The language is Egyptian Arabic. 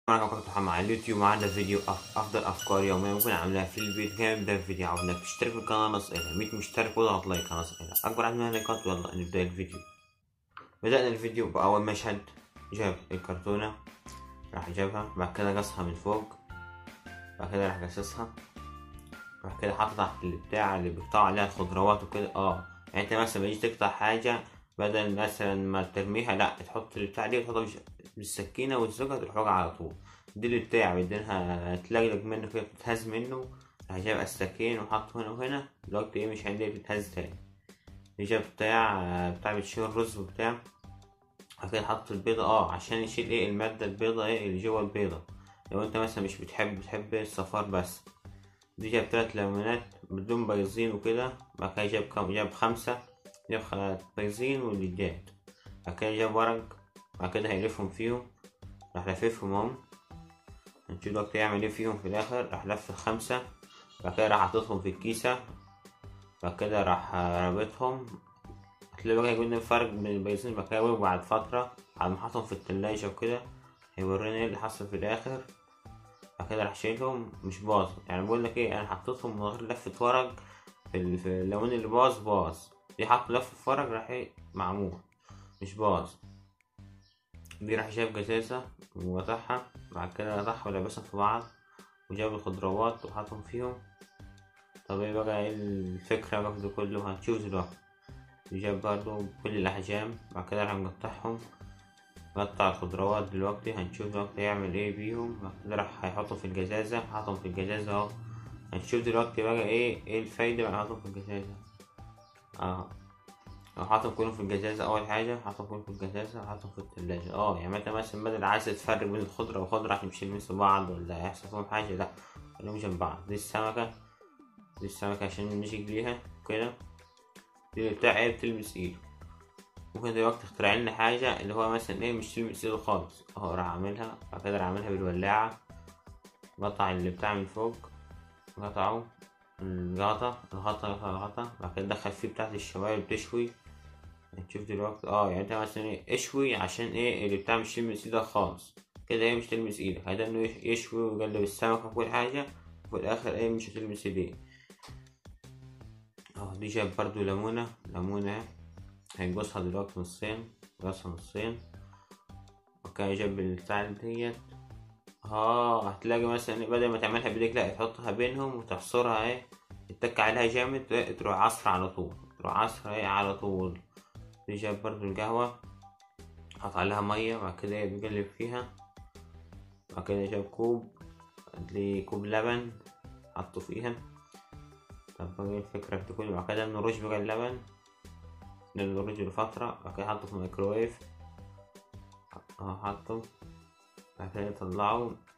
معكم كنت محمد على اليوتيوب معنا فيديو أف- أفضل أفكار يومية ممكن أعملها في البيت كان نبدأ الفيديو عاوزك تشترك في القناة نصقلها 100 مشترك وضغط لايك على نصقلها أكبر عدد من اللايكات يلا نبدأ الفيديو بدأنا الفيديو بأول مشهد جاب الكرتونة راح جابها بعد كده قصها من فوق بعد كده راح قصصها بعد كده حاطط تحت البتاع اللي بيقطع عليها الخضروات وكده اه يعني انت مثلا لما تيجي تقطع حاجة بدل مثلا ما ترميها لا تحط البتاع دي وتحطها بالش- بالسكينة والزوجة تروح على طول دي اللي بتاع بدينها تلقلق منه كده بتتهز منه راح جايب السكين وحطه هنا وهنا دلوقتي ايه مش عندي بتتهز تاني جاب بتاع بتاع بتشيل الرز وبتاع بعد كده حط البيضة اه عشان يشيل ايه المادة البيضة ايه اللي جوه البيضة لو انت مثلا مش بتحب بتحب الصفار بس دي جاب تلات ليمونات بدون بيضين وكده بعد كده جاب كم جاب خمسة جاب خ- بيضين وليدات بعد كده جاب ورق بعد كده هيلفهم فيهم راح لففهم هم هنشوف دلوقتي يعمل ايه فيهم في الاخر راح لف الخمسة بعد كده راح حاططهم في الكيسة بعد كده راح رابطهم هتلاقي بقى يقول الفرق بين البيضين بعد كده بعد فترة بعد ما حطهم في التلاجة وكده هيورينا ايه اللي حصل في الاخر بعد كده راح شايلهم مش باظ يعني بقول لك ايه انا حطيتهم من غير لفة ورق في, ال- في اللون اللي باظ باظ دي حط لفة ورق راح ايه معمول مش باظ دي راح جايب جزازة وقطعها بعد كده قطعها ولبسها في بعض وجاب الخضروات وحطهم فيهم طب ايه بقى ايه الفكرة بقى في ده كله هنشوف دلوقتي جاب برضو كل الأحجام بعد كده راح مقطعهم قطع الخضروات دلوقتي هنشوف دلوقتي هيعمل ايه بيهم بعد كده راح هيحطه في الجزازة حطهم في الجزازة اهو هنشوف دلوقتي بقى ايه ايه الفايدة بقى حطهم في الجزازة اه لو حاطهم كلهم في الجزازة أول حاجة حاطهم كلهم في الجزازة حاطهم في التلاجة اه يعني انت مثلا بدل عايز تفرق بين الخضرة والخضرة عشان مش يلمسوا بعض ولا يحصل فيهم حاجة لأ خليهم جنب بعض دي السمكة دي السمكة عشان نمسك بيها كده دي اللي بتاع ايه بتلمس ايده ممكن دلوقتي اخترع لنا حاجة اللي هو مثلا ايه مش تلمس ايده خالص اهو راح اعملها بعد كده راح اعملها بالولاعة قطع اللي بتاع من فوق قطعه الغطا الغطا الغطا الغطا بعد كده دخل فيه بتاعت الشواية اللي بتشوي هتشوف دلوقتي اه يعني انت مثلا ايه اشوي عشان ايه اللي بتاع مش تلمس ايدك خالص كده ايه مش تلمس ايدك هذا انه يش- يشوي ويقلب السمكة وكل حاجة وفي الاخر ايه مش هتلمس ايديه اه دي جاب برضو ليمونة ليمونة هيقصها دلوقتي نصين قصها نصين اوكي جاب البتاع ديت اه هتلاقي مثلا بدل ما تعملها بايديك لا تحطها بينهم وتعصرها ايه تتك عليها جامد لا، تروح عصرها على طول تروح عصرها ايه على طول دي جاب برضو القهوة حط عليها مية بعد كده ايه بيقلب فيها بعد كده جاب كوب لي كوب لبن حطه فيها طب بقى ايه الفكرة في كل بعد كده نرش بقى اللبن نرش لفترة بعد كده حطه في الميكروويف اه حطه بعد كده يطلعه